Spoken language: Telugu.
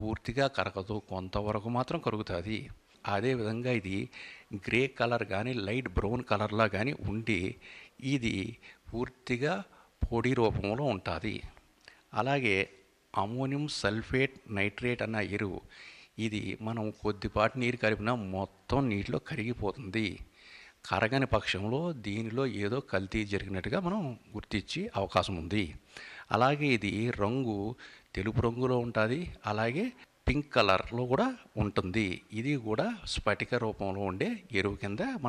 పూర్తిగా కరగదు కొంతవరకు మాత్రం కరుగుతుంది అదేవిధంగా ఇది గ్రే కలర్ కానీ లైట్ బ్రౌన్ కలర్లో కానీ ఉండి ఇది పూర్తిగా పొడి రూపంలో ఉంటుంది అలాగే అమోనియం సల్ఫేట్ నైట్రేట్ అన్న ఎరువు ఇది మనం కొద్దిపాటి నీరు కలిపినా మొత్తం నీటిలో కరిగిపోతుంది కరగని పక్షంలో దీనిలో ఏదో కల్తీ జరిగినట్టుగా మనం గుర్తించి అవకాశం ఉంది అలాగే ఇది రంగు తెలుపు రంగులో ఉంటుంది అలాగే పింక్ కలర్లో కూడా ఉంటుంది ఇది కూడా స్ఫటిక రూపంలో ఉండే ఎరువు కింద మనం